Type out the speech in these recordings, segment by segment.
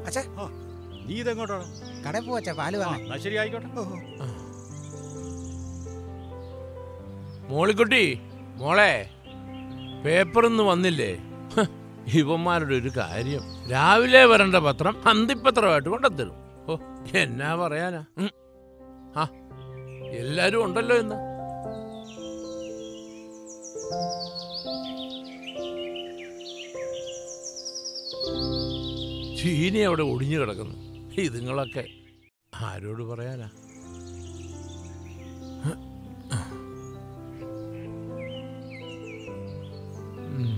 അച്ഛാ ആ, നീ ഇതെങ്ങോട്ടാണ് കടയിൽ പോവച്ചാ പാല് ആ വാങ്ങാൻ എന്നാ ശരി ആയിക്കോട്ടെ മോളിക്കുട്ടി മോളെ പേപ്പറൊന്നും വന്നില്ലേ ഹ്, ഇവന്മാരുടെ ഒരു കാര്യം രാവിലെ വരേണ്ട പത്രം അന്തിപ്പത്രമായിട്ട് കൊണ്ടുത്തരും ഓ എന്നാ പറയാനാ ഉം. ആ എല്ലാരും ഉണ്ടല്ലോ ഇന്ന് ചീനി അവിടെ ഒടിഞ്ഞു കിടക്കുന്നു ഇതുങ്ങളൊക്കെ ആരോട് പറയാനാ ഉം.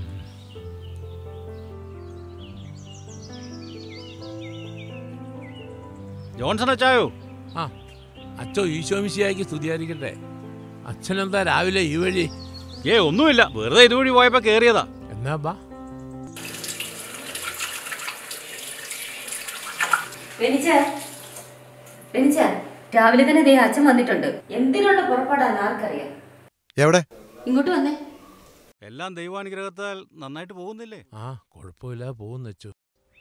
ജോൺസൺ അച്ചായോ ആ അച്ഛോ ഈശോമിശിയായിക്ക് സ്തുതിയായിരിക്കട്ടെ അച്ഛനെന്താ രാവിലെ ഈ വഴി ഏ ഒന്നുമില്ല വെറുതെ ഇതുവഴി പോയപ്പോ കേറിയതാ എന്നാ ബാ ബെനിച്ച ബെനിച്ച രാവിലെ തന്നെ ദേ അച്ഛൻ വന്നിട്ടുണ്ട് എന്തിനുള്ള പുറപ്പാടാന്ന് ആർക്കറിയാം എവിടെ ഇങ്ങോട്ട് വന്നേ എല്ലാം ദൈവാനുഗ്രഹത്താൽ നന്നായിട്ട് പോകുന്നില്ലേ ആ കുഴപ്പമില്ല പോകുന്നു അച്ചു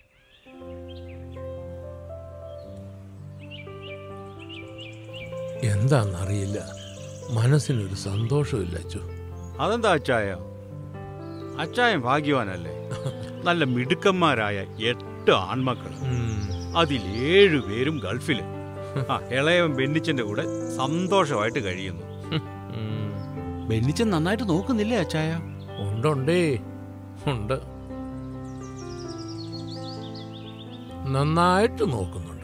എന്താന്നറിയില്ല മനസ്സിനൊരു സന്തോഷമില്ല അച്ചു അതെന്താ അച്ചായ അച്ചായൻ ഭാഗ്യവാനല്ലേ നല്ല മിടുക്കന്മാരായ എട്ട് ആൺമക്കൾ ഉം. അതിൽ ഏഴു പേരും ഗൾഫില് ആ ഇളയവൻ ബെന്നിച്ചന്റെ കൂടെ സന്തോഷമായിട്ട് കഴിയുന്നു ഉം. ബെന്നിച്ചൻ നന്നായിട്ട് നോക്കുന്നില്ലേ അച്ചായ ഉണ്ടുണ്ടേ ഉണ്ട് നന്നായിട്ട് നോക്കുന്നുണ്ട്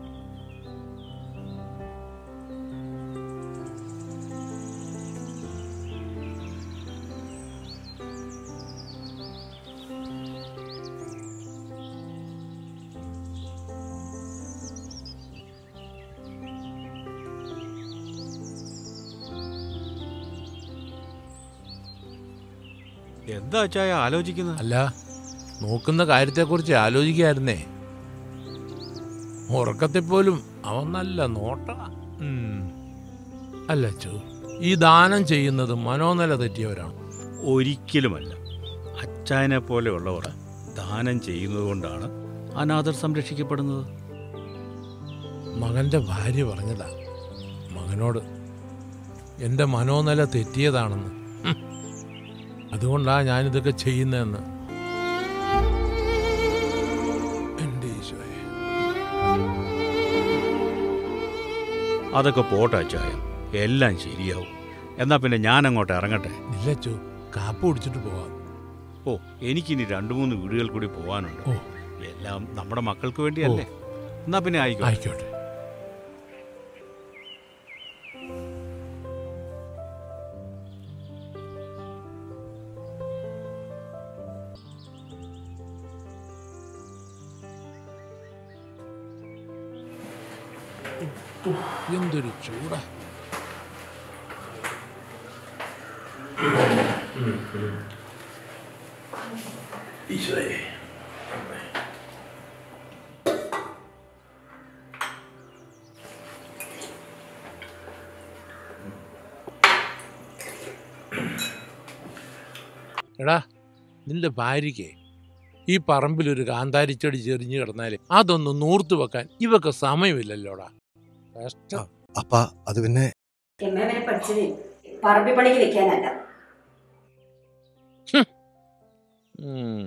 എന്താ അച്ചായ ആലോചിക്കുന്നത് അല്ല നോക്കുന്ന കാര്യത്തെക്കുറിച്ച് ആലോചിക്കായിരുന്നേ ഉറക്കത്തിൽ പോലും അവൻ നല്ല നോട്ട അല്ല ചോ ഈ ദാനം ചെയ്യുന്നത് മനോനില തെറ്റിയവരാണ് ഒരിക്കലുമല്ല അച്ചായനെ പോലെയുള്ളവർ ദാനം ചെയ്യുന്നത് കൊണ്ടാണ് അനാഥർ സംരക്ഷിക്കപ്പെടുന്നത് മകന്റെ ഭാര്യ പറഞ്ഞതാ മകനോട് എൻ്റെ മനോനില തെറ്റിയതാണെന്ന് ഹും. അതുകൊണ്ടാ ഞാനിതൊക്കെ ചെയ്യുന്നതെന്ന് എൻ്റെ ഈശോയെ അതൊക്കെ പോട്ടെ അച്ചായ എല്ലാം ശരിയാവും എന്നാ പിന്നെ ഞാൻ അങ്ങോട്ട് ഇറങ്ങട്ടെ ഇല്ലച്ചോ കാപ്പ് കുടിച്ചിട്ട് പോവാം ഓ എനിക്കിനി രണ്ടു മൂന്ന് വീടുകൾ കൂടി പോവാനുണ്ട് ഓ എല്ലാം നമ്മുടെ മക്കൾക്ക് വേണ്ടിയല്ലേ എന്നാ പിന്നെ ആയിക്കോ ആയിക്കോട്ടെ എന്തൊരു ചൂടാ ഈശോയെ എടാ നിന്റെ ഭാര്യയ്ക്ക് ഈ പറമ്പിലൊരു കാന്താരിച്ചെടി ചെറിഞ്ഞു കിടന്നാല് അതൊന്ന് നൂർത്തു വെക്കാൻ ഇവക്ക് സമയമില്ലല്ലോടാ കഷ്ടം അപ്പ അത് പിന്നെ എം എ വരെ പഠിച്ചത് പറമ്പിപ്പണിക്ക് വെക്കാനല്ല ഉം.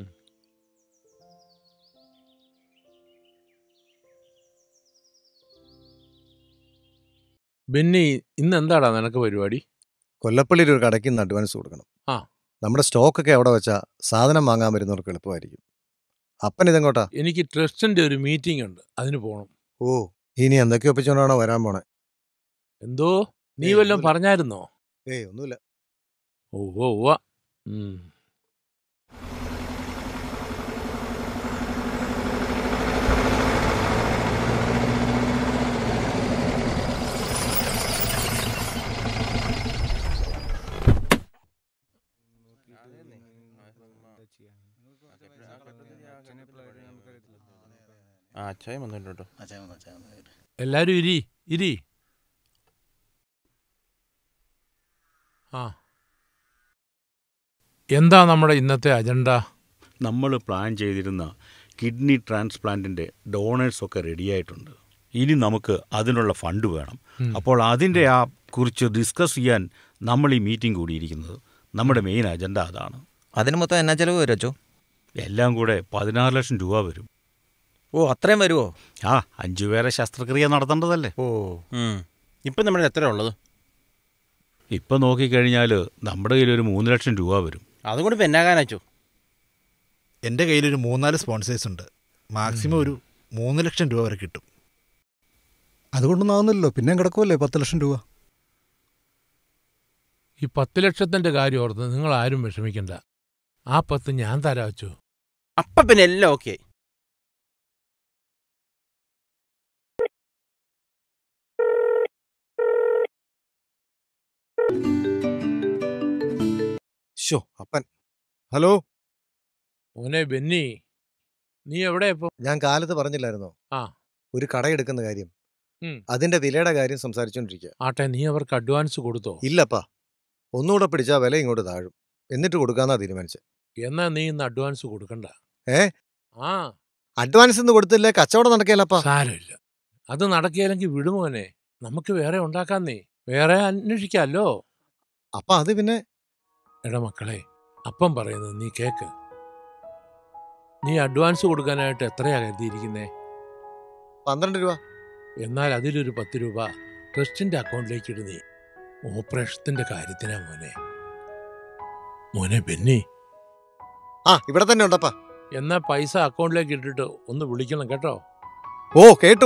ബെന്നി ഇന്ന് എന്താടാ നിനക്ക് പരിപാടി കൊല്ലപ്പള്ളിയിൽ ഒരു കടയ്ക്ക് ഇന്ന് അഡ്വാൻസ് കൊടുക്കണം ആ. നമ്മുടെ സ്റ്റോക്കൊക്കെ അവിടെ വെച്ചാൽ സാധനം വാങ്ങാൻ വരുന്നവർക്ക് എളുപ്പമായിരിക്കും അപ്പൻ ഇതെങ്ങോട്ടാ എനിക്ക് ട്രസ്റ്റിന്റെ ഒരു മീറ്റിംഗ് ഉണ്ട് അതിന് പോണം ഓ ഇനി എന്തൊക്കെ ഒപ്പിച്ചുകൊണ്ടാണോ വരാൻ പോണേ എന്തോ നീ ഏയ്, വല്ലതും ഒന്നുമില്ല. പറഞ്ഞായിരുന്നോ ഏയ് ഒന്നുമില്ല ഓ ഓ ഉവ്വ. ഉം. ആ അച്ചായം വന്നിട്ടുണ്ട് എല്ലാരും ഇരി ഇരി ആ എന്താ നമ്മുടെ ഇന്നത്തെ അജണ്ട നമ്മൾ പ്ലാൻ ചെയ്തിരുന്ന കിഡ്നി ട്രാൻസ്പ്ലാന്റിൻ്റെ ഡോണേഴ്സൊക്കെ റെഡിയായിട്ടുണ്ട് ഇനി നമുക്ക് അതിനുള്ള ഫണ്ട് വേണം അപ്പോൾ അതിൻ്റെ ആ കുറിച്ച് ഡിസ്കസ് ചെയ്യാൻ നമ്മൾ ഈ മീറ്റിംഗ് കൂടിയിരിക്കുന്നത് നമ്മുടെ മെയിൻ അജണ്ട അതാണ് അതിന് മൊത്തം എന്നാ ചെലവ് വരും അച്ചോ എല്ലാം കൂടെ പതിനാറ് ലക്ഷം രൂപ വരും ഓ അത്രയും വരുമോ ആ അഞ്ചു പേരെ ശസ്ത്രക്രിയ നടത്തേണ്ടതല്ലേ ഓ ഇപ്പം നമ്മുടെ എത്ര ഉള്ളത് ഇപ്പം നോക്കിക്കഴിഞ്ഞാൽ നമ്മുടെ കയ്യിൽ ഒരു മൂന്ന് ലക്ഷം രൂപ വരും അതുകൊണ്ട് ഇപ്പം എന്നാകാനോ എൻ്റെ കയ്യിലൊരു മൂന്നാല് സ്പോൺസേഴ്സ് ഉണ്ട് മാക്സിമം ഒരു മൂന്ന് ലക്ഷം രൂപ വരെ കിട്ടും അതുകൊണ്ടൊന്നും ആവുന്നില്ലല്ലോ പിന്നെയും കിടക്കുമല്ലേ പത്ത് ലക്ഷം രൂപ ഈ പത്ത് ലക്ഷത്തിന്റെ കാര്യം ഓർത്ത് നിങ്ങൾ ആരും വിഷമിക്കണ്ട ആ പത്ത് ഞാൻ തരാ അച്ചു അപ്പം പിന്നെ എല്ലാം ഓക്കെ ഷോ അപ്പൻ ഹലോ മോനെ ബെന്നി നീ എവിടെ ഇപ്പൊ ഞാൻ കാലത്ത് പറഞ്ഞില്ലായിരുന്നോ ആ. ഒരു കടയെടുക്കുന്ന കാര്യം ഉം. അതിന്റെ വിലയുടെ കാര്യം സംസാരിച്ചോണ്ടിരിക്കുക ആട്ടെ നീ അവർക്ക് അഡ്വാൻസ് കൊടുത്തോ ഇല്ലപ്പാ ഒന്നുകൂടെ പിടിച്ചാ വില ഇങ്ങോട്ട് താഴും എന്നിട്ട് കൊടുക്കാന്നാ തീരുമാനിച്ചത് എന്നാ നീ ഇന്ന് അഡ്വാൻസ് കൊടുക്കണ്ട ഏ? ആ അഡ്വാൻസ് ഒന്നും കൊടുത്തില്ലേ കച്ചവടം നടക്കില്ലപ്പാ സാരമില്ല അത് നടക്കില്ലെങ്കിൽ വിടുമോനെ നമുക്ക് വേറെ ഉണ്ടാക്കാം നീ വേറെ അന്വേഷിക്കാമല്ലോ അപ്പൊ അത് പിന്നെ എടാ മക്കളെ അപ്പം പറയുന്നത് നീ കേക്ക് നീ അഡ്വാൻസ് കൊടുക്കാനായിട്ട് എത്രയാ കരുതിയിരിക്കുന്നേ പന്ത്രണ്ട് രൂപ എന്നാൽ അതിലൊരു പത്ത് രൂപ ട്രസ്റ്റിന്റെ അക്കൗണ്ടിലേക്ക് ഇട് നീ ഓപ്പറേഷത്തിന്റെ കാര്യത്തിനാ മോനെ മോനെ ബെന്നി ആ ഇവിടെ തന്നെ ഉണ്ടപ്പാ എന്നാ പൈസ അക്കൗണ്ടിലേക്ക് ഇട്ടിട്ട് ഒന്ന് വിളിക്കണം കേട്ടോ ഓ കേട്ടു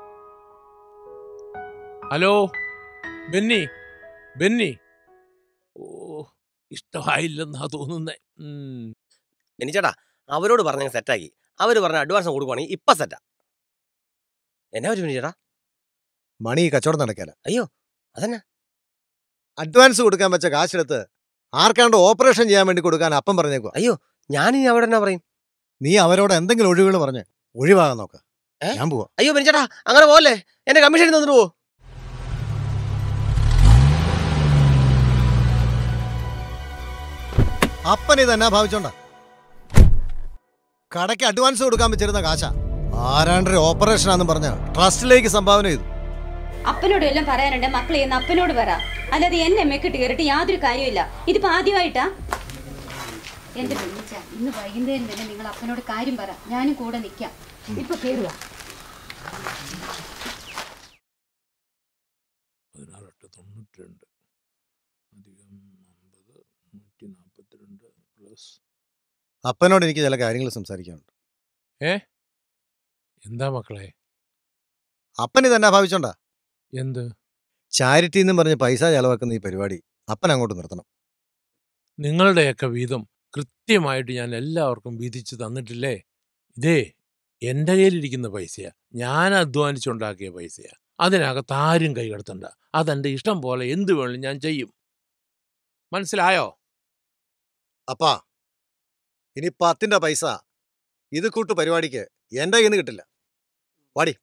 ഹലോ ബെന്നി ബെന്നി ഓ ഇഷ്ടമായില്ലെന്നാ തോന്നുന്നേ ഉം. എനിച്ചേട്ടാ അവരോട് പറഞ്ഞ സെറ്റാക്കി അവർ പറഞ്ഞ അഡ്വാൻസ് കൊടുക്കുവാണെങ്കിൽ ഇപ്പം സെറ്റാ എന്നാ പറ്റും ചേട്ടാ മണി ഈ കച്ചവടം നടക്കാല അയ്യോ അതന്നെ അഡ്വാൻസ് കൊടുക്കാൻ വെച്ച കാശെടുത്ത് ആർക്കാണ്ട് ഓപ്പറേഷൻ ചെയ്യാൻ വേണ്ടി കൊടുക്കാൻ അപ്പം പറഞ്ഞേക്കുവാ ഞാനിനി അവിടെ എന്നാ പറയും നീ അവരോട് എന്തെങ്കിലും ഒഴിവുകൾ പറഞ്ഞ് ഒഴിവാകാൻ നോക്ക ഏ? ഞാൻ പോവാ അയ്യോ ബെനിച്ചേട്ടാ അങ്ങനെ പോവല്ലേ എന്റെ കമ്മീഷൻ തന്നിട്ട് പോ അപ്പൻ ഇതെന്നാ ഭാവിച്ചോണ്ട കടയ്ക്ക് അഡ്വാൻസ് കൊടുക്കാൻ വെച്ചിരുന്ന കാശ ആരാണ്ടൊരു ഓപ്പറേഷൻ ആണെന്ന് പറഞ്ഞ ട്രസ്റ്റിലേക്ക് സംഭാവന ചെയ്തു അപ്പനോട് എല്ലാം പറയാനുണ്ട് മക്കളെ എന്ന് അപ്പനോട് പറ അല്ലാതെ എന്നെ മെക്കിട്ട് കയറിട്ട് യാതൊരു കാര്യമില്ല ഇതിപ്പോ ആദ്യമായിട്ടാ എന്റെ ബെന്നിച്ച ഇന്ന് വൈകുന്നേരം തന്നെ നിങ്ങൾ അപ്പനോട് കാര്യം പറ ഞാനും കൂടെ നിൽക്കാം ഇപ്പൊ കേറുക പതിനാറെട്ട് തൊണ്ണൂറ്റി രണ്ട് അധികം അമ്പത് നൂറ്റി നാൽപ്പത്തിരണ്ട് പ്ലസ് അപ്പനോട് എനിക്ക് ചില കാര്യങ്ങൾ സംസാരിക്കാനുണ്ട് എന്താ മക്കളെ അപ്പൻ ഇതെന്നാ ഭാവിച്ചോണ്ട എന്ത് ചാരിറ്റി എന്നും പറഞ്ഞ് പൈസ ചെലവാക്കുന്ന ഈ പരിപാടി അപ്പൻ അങ്ങോട്ട് നിർത്തണം നിങ്ങളുടെയൊക്കെ വീതം കൃത്യമായിട്ട് ഞാൻ എല്ലാവർക്കും വീതിച്ച് തന്നിട്ടില്ലേ ഇതേ എൻ്റെ കയ്യിലിരിക്കുന്ന പൈസയാ ഞാൻ അധ്വാനിച്ചുണ്ടാക്കിയ പൈസയാ അതിനകത്ത് ആരും കൈകടത്തണ്ട അതെൻ്റെ ഇഷ്ടം പോലെ എന്ത് വേണമെങ്കിലും ഞാൻ ചെയ്യും മനസ്സിലായോ അപ്പാ ഇനി പത്തിന്റെ പൈസ ഇത് കൂട്ട് പരിപാടിക്ക് എന്റെ കയ്യിൽ നിന്ന് കിട്ടില്ല വാടി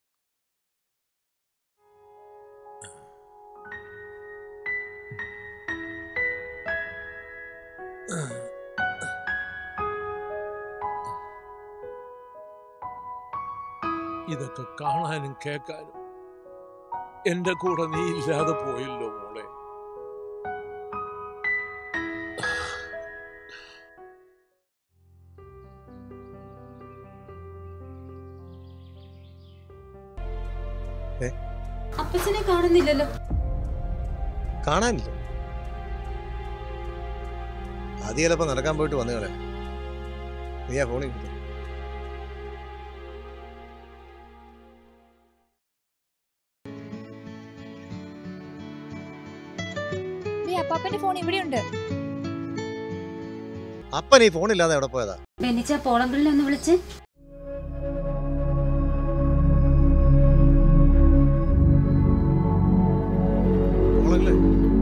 ഇതൊക്കെ കാണാനും കേൾക്കാനും എന്റെ കൂടെ നീ ഇല്ലാതെ പോയല്ലോ മോളെ അപ്പച്ചനെ കാണുന്നില്ലല്ലോ കാണാനില്ല ആദ്യം ചിലപ്പോ നടക്കാൻ പോയിട്ട് വന്നു കളെ നീ ആ ഫോണിൽ കൊടുത്തു ദേ അപ്പാപ്പന്റെ ഫോൺ ഇവിടെയുണ്ട് അപ്പൻ ഈ ഫോണില്ലാതെ എവിടെ പോയതാ ബെന്നിച്ച പോളങ്കിളിനെ ഒന്ന് വിളിച്ച് ഫോണില്ലേ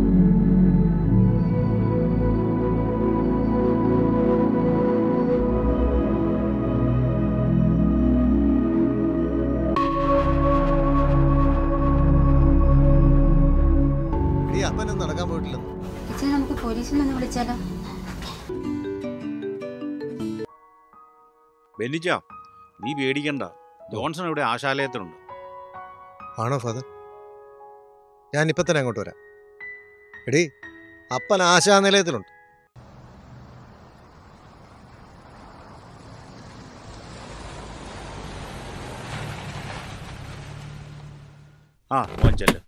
എടീ, അപ്പനൊന്നും നടക്കാൻ പോയിട്ടില്ലെന്ന് അച്ഛാ നമുക്ക് പോലീസിനെ ഒന്ന് വിളിച്ചാലോ ബെന്നിച്ച നീ പേടിക്കണ്ട ജോൺസൺ ഇവിടെ ആശാലയത്തിലുണ്ട് ആണോ ഫാദർ ഞാൻ ഇപ്പം തന്നെ അങ്ങോട്ട് വരാം എടീ അപ്പൻ ആശാനിലയത്തിലുണ്ട് ആ മോൻ ചെല്ല്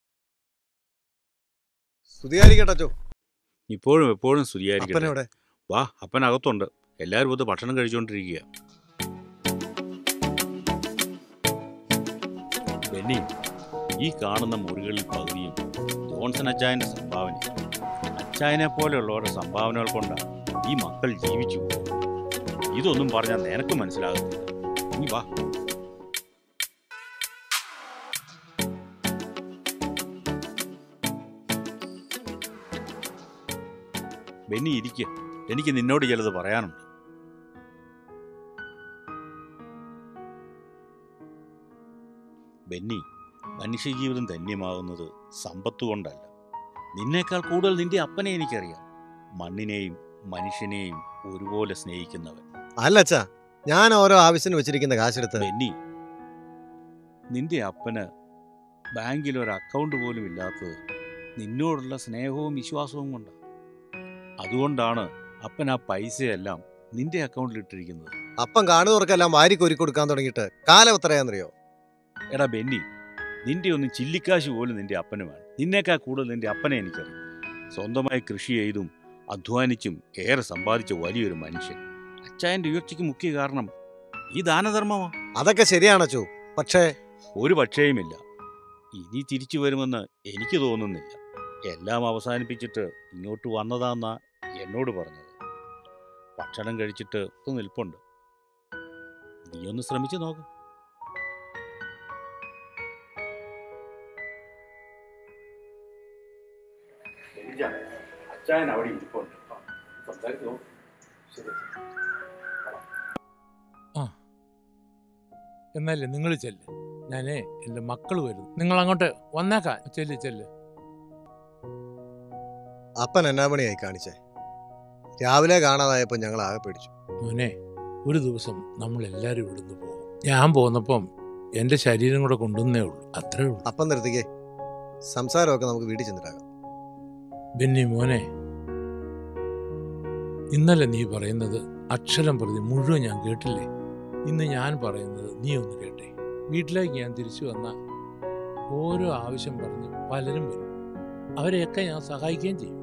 സ്തുതിയായിരിക്കട്ടെ അച്ചോ ഇപ്പോഴും എപ്പോഴും അപ്പൻ സ്തുതിയായിരിക്കട്ടെ എവിടെ വാ അപ്പൻ അകത്തുണ്ട് എല്ലാവരും ഇത് ഭക്ഷണം കഴിച്ചുകൊണ്ടിരിക്കുക ബെന്നി ഈ കാണുന്ന മുറികളിൽ പകുതിയും ജോൺസൺ അച്ചായന്റെ സംഭാവന അച്ചായനെ പോലെയുള്ളവരുടെ സംഭാവനകൾ കൊണ്ടാണ് ഈ മക്കൾ ജീവിച്ചു പോകുന്നത് ഇതൊന്നും പറഞ്ഞാൽ നിനക്ക് മനസ്സിലാകുന്നില്ല നീ വാ ബെന്നി ഇരിക്കുക എനിക്ക് നിന്നോട് ചിലത് പറയാനുണ്ട് ബെന്നി മനുഷ്യജീവിതം ധന്യമാകുന്നത് സമ്പത്ത് കൊണ്ടല്ല നിന്നേക്കാൾ കൂടുതൽ നിന്റെ അപ്പനെ എനിക്കറിയാം മണ്ണിനെയും മനുഷ്യനെയും ഒരുപോലെ സ്നേഹിക്കുന്നവൻ അല്ല അച്ഛാ ഞാൻ ഓരോ ആവശ്യത്തിന് വെച്ചിരിക്കുന്ന കാശെടുത്ത് ബെന്നി നിന്റെ അപ്പന് ബാങ്കിൽ ഒരു അക്കൗണ്ട് പോലും ഇല്ലാത്തത് നിന്നോടുള്ള സ്നേഹവും വിശ്വാസവും കൊണ്ടാണ് അതുകൊണ്ടാണ് അപ്പൻ ആ പൈസയെല്ലാം നിന്റെ അക്കൗണ്ടിൽ ഇട്ടിരിക്കുന്നത് അപ്പം കാണുന്നവർക്കെല്ലാം വാരി കോരി കൊടുക്കാൻ തുടങ്ങിയിട്ട് കാലം എത്രയാണെന്നറിയോ എടാ ബെന്നി നിന്റെ ഒന്നും ചില്ലിക്കാശ് പോലും നിന്റെ അപ്പന് വേണം നിന്നേക്കാൾ കൂടുതൽ നിന്റെ അപ്പനെ എനിക്കറിയാം സ്വന്തമായി കൃഷി ചെയ്തും അധ്വാനിച്ചും ഏറെ സമ്പാദിച്ച വലിയൊരു മനുഷ്യൻ അച്ചായന്റെ ഉയർച്ചയ്ക്ക് മുഖ്യ കാരണം ഈ ദാനധർമ്മമാ അതൊക്കെ ശരിയാണച്ചോ പക്ഷേ ഒരു പക്ഷേയുമില്ല ഇനി തിരിച്ചു വരുമെന്ന് എനിക്ക് തോന്നുന്നില്ല എല്ലാം അവസാനിപ്പിച്ചിട്ട് ഇങ്ങോട്ട് വന്നതാന്നാ എന്നോട് പറഞ്ഞത് ഭക്ഷണം കഴിച്ചിട്ട് ഇപ്പൊ നിൽപ്പുണ്ട് നീ ഒന്ന് ശ്രമിച്ചു നോക്ക് അച്ചായൻ അവിടെ ഇരിപ്പുണ്ട് സംസാരിച്ചു എന്നല്ലേ നിങ്ങൾ ചെല്ല് ഞാനേ എൻ്റെ മക്കൾ വരുന്നു നിങ്ങൾ അങ്ങോട്ട് വന്നേക്കാം ചെല്ല് ചെല്ല് അപ്പൻ എന്നാ പണിയായി കാണിച്ചേ രാവിലെ കാണാതായപ്പോൾ ഞങ്ങൾ ആകെ പേടിച്ചു മോനെ ഒരു ദിവസം നമ്മൾ എല്ലാവരും ഇവിടുന്ന് പോകും ഞാൻ പോന്നപ്പം എൻ്റെ ശരീരം കൂടെ കൊണ്ടുവന്നേ ഉള്ളൂ അത്രേ ഉള്ളൂ അപ്പം നിർത്തിക്കേ സംസാരമൊക്കെ നമുക്ക് വീട്ടിൽ ചെന്നിട്ടാകാം ബെന്നി മോനെ ഇന്നലെ നീ പറയുന്നത് അക്ഷരം പ്രതി മുഴുവൻ ഞാൻ കേട്ടില്ലേ ഇന്ന് ഞാൻ പറയുന്നത് നീ ഒന്ന് കേട്ടെ വീട്ടിലേക്ക് ഞാൻ തിരിച്ചു വന്ന ഓരോ ആവശ്യം പറഞ്ഞ് പലരും വരും അവരെയൊക്കെ ഞാൻ സഹായിക്കുകയും ചെയ്യും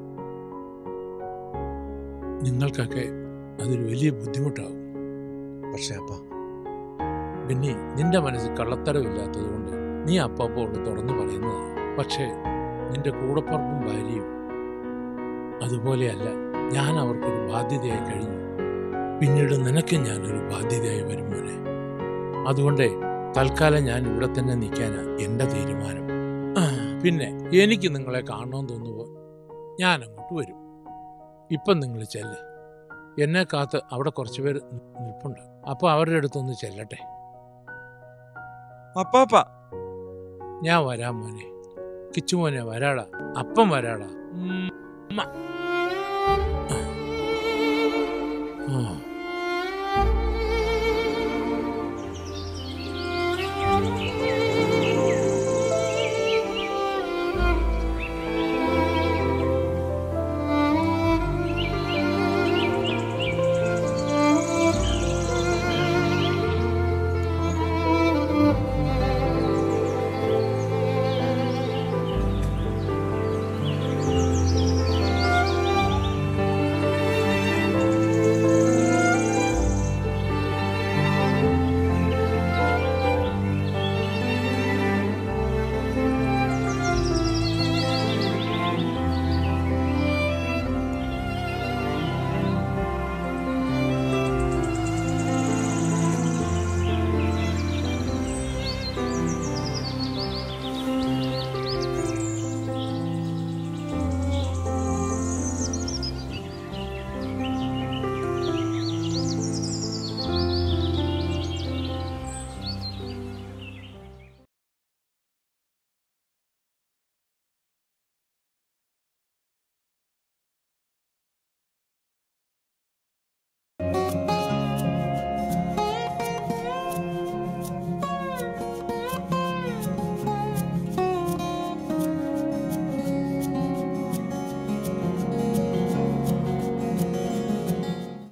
നിങ്ങൾക്കൊക്കെ അതൊരു വലിയ ബുദ്ധിമുട്ടാവും പക്ഷേ അപ്പ പിന്നെ നിന്റെ മനസ്സിൽ കള്ളത്തരമില്ലാത്തത് കൊണ്ട് നീ അപ്പപ്പോൾ തുറന്നു പറയുന്നതാണ് പക്ഷേ നിന്റെ കൂടപ്പുറപ്പും ഭാര്യയും അതുപോലെയല്ല ഞാൻ അവർക്കൊരു ബാധ്യതയായി കഴിഞ്ഞു പിന്നീട് നിനക്ക് ഞാനൊരു ബാധ്യതയായി വരും മോനെ അതുകൊണ്ട് തൽക്കാലം ഞാൻ ഇവിടെ തന്നെ നിൽക്കാനാ എൻ്റെ തീരുമാനം ആ, പിന്നെ എനിക്ക് നിങ്ങളെ കാണണമെന്ന് തോന്നുമ്പോൾ ഞാൻ അങ്ങോട്ട് വരും ഇപ്പം നിങ്ങൾ ചെല്ല് എന്നെ കാത്ത് അവിടെ കുറച്ച് പേര് നി- നിൽപ്പുണ്ട് അപ്പോൾ അവരുടെ അടുത്തൊന്ന് ചെല്ലട്ടെ അപ്പാപ്പ ഞാൻ വരാം മോനെ കിച്ചുമോനെ വരാടാ അപ്പം വരാടാ ഉമ്മ. ആ